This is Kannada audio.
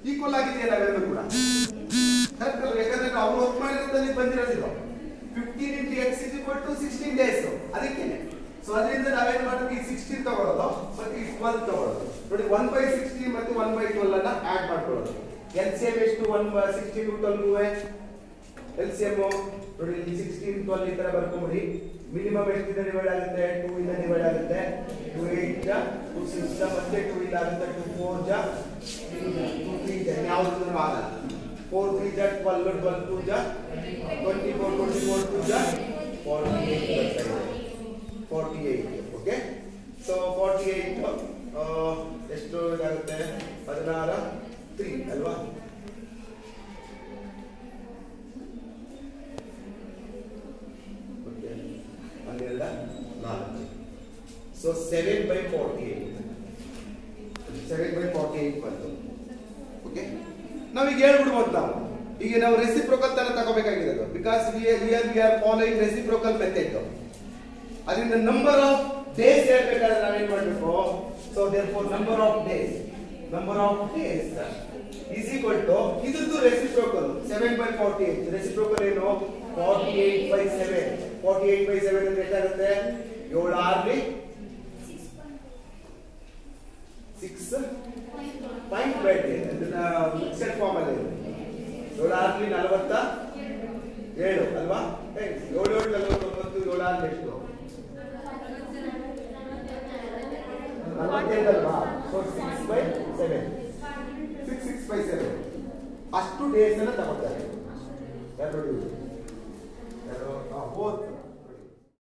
ಈಕ್ವಲ್ ಆಗಿದೆಯಲ್ಲ ಅವೆರಡು ಕೂಡ ಕರೆಕ್ಟ್ ಅಲ್ವಾ ಯಾಕಂದ್ರೆ ಅವ್ರು ವರ್ಕ್ ಮಾಡಿರೋದ್ರಲ್ಲಿ ಬಂದಿರೋದಿಲ್ಲ fifteen into X is equal to sixteen days ಅದಕ್ಕೇನೆ ಸೊ ಅದರಿಂದ ನಾವೇನ್ ಮಾಡ್ತೀವಿ ಈ ಸಿಕ್ಸ್ಟೀನ್ ತಗೊಳ್ಳೋದು ಮತ್ತೆ ಈ ಟ್ವೆಲ್ ತಗೊಳ್ಳೋದು ನೋಡಿ ಒನ್ ಬೈ ಸಿಕ್ಸ್ಟೀನ್ ಮತ್ತು ಒನ್ ಬೈ ಟ್ವೆಲ್ ಅನ್ನ ಆಡ್ ಮಾಡ್ಕೊಳ್ಳೋದು ಎಲ್ ಸಿ ಎಂ ಎಷ್ಟು one sixteen to twelve L C M ನೋಡಿ ಇಲ್ಲಿ ಸಿಕ್ಸ್ಟೀನ್ ಟ್ವೆಲ್ ಈ ತರ ಬರ್ಕೊಂಬಿಡಿ ಮಿನಿಮಮ್ ಎಷ್ಟಿಂದ ಡಿವೈಡ್ ಆಗುತ್ತೆ ಟೂ ಇಂದ ಡಿವೈಡ್ ಆಗುತ್ತೆ ಟೂ ಏಟ್ ಜಾ ಟೂ ಸಿಕ್ಸ್ ಜಾ ಮತ್ತೆ ಟೂ ಇಂದ ಆಗುತ್ತೆ ಟೂ ಫೋರ್ ಜಾ ಟೂ ತ್ರೀ ಜಾ ಯಾವುದು ಆಗಲ್ಲ ಫೋರ್ ತ್ರೀ ಜಾ ಟ್ವೆಲ್ ಟ್ವೆಲ್ ಟೂ ಜಾ twenty four twenty four two ಜಾ forty eight forty eight okay so forty eight ಎಷ್ಟು ಇದಾಗುತ್ತೆ ಹದಿನಾರ ತ್ರೀ ಅಲ್ವಾ ಓಕೆ ಹನ್ನೆರಡ ನಾಲ್ಕು so seven by forty eight seven by forty eight ಬಂತು ಓಕೆ ನಾವೀಗ ಹೇಳ್ಬಿಡ್ಬೋದು ನಾವು ಈಗ ನಾವು ರೆಸಿಪ್ರೋಕಲ್ ತರ ತಗೋಬೇಕಾಗಿರೋದು because we here we are following reciprocal method ಅದರಿಂದ ನಂಬರ್ ಆಫ್ ಡೇಸ್ ಹೇಳ್ಬೇಕಾದ್ರೆ ನಾವೇನ್ ಮಾಡಬೇಕು so therefore number of days number of days is equal to ಇದ್ರದ್ದು reciprocal seven by forty eight reciprocal ಏನು forty eight by seven forty eight by seven ಅಂದ್ರೆ ಎಷ್ಟಾಗುತ್ತೆ ಏಳು ಆರ್ಲಿ ಸಿಕ್ಸ್ ಪಾಯಿಂಟ್ ಟ್ವೆಂಟಿ ಅದನ್ನ ಮಿಕ್ಸೆಡ್ ಫಾರ್ಮ್ ಅಲ್ಲಿ ಇದೆ. ಏಳು ಆರ್ಲಿ ನಲವತ್ತ ಏಳು ಅಲ್ವಾ ಏ, ಏಳು ಏಳು ನಲವತ್ತೊಂಬತ್ತು ಏಳು ಆರ್ಲಿ ಎಷ್ಟು ನಲವತ್ತೈದು ಅಲ್ವಾ so six by seven six six by seven ಅಷ್ಟು ಡೇಸ್ ಅನ್ನ ತಗೋತಾರೆ ಯಾರು ನೋಡಿ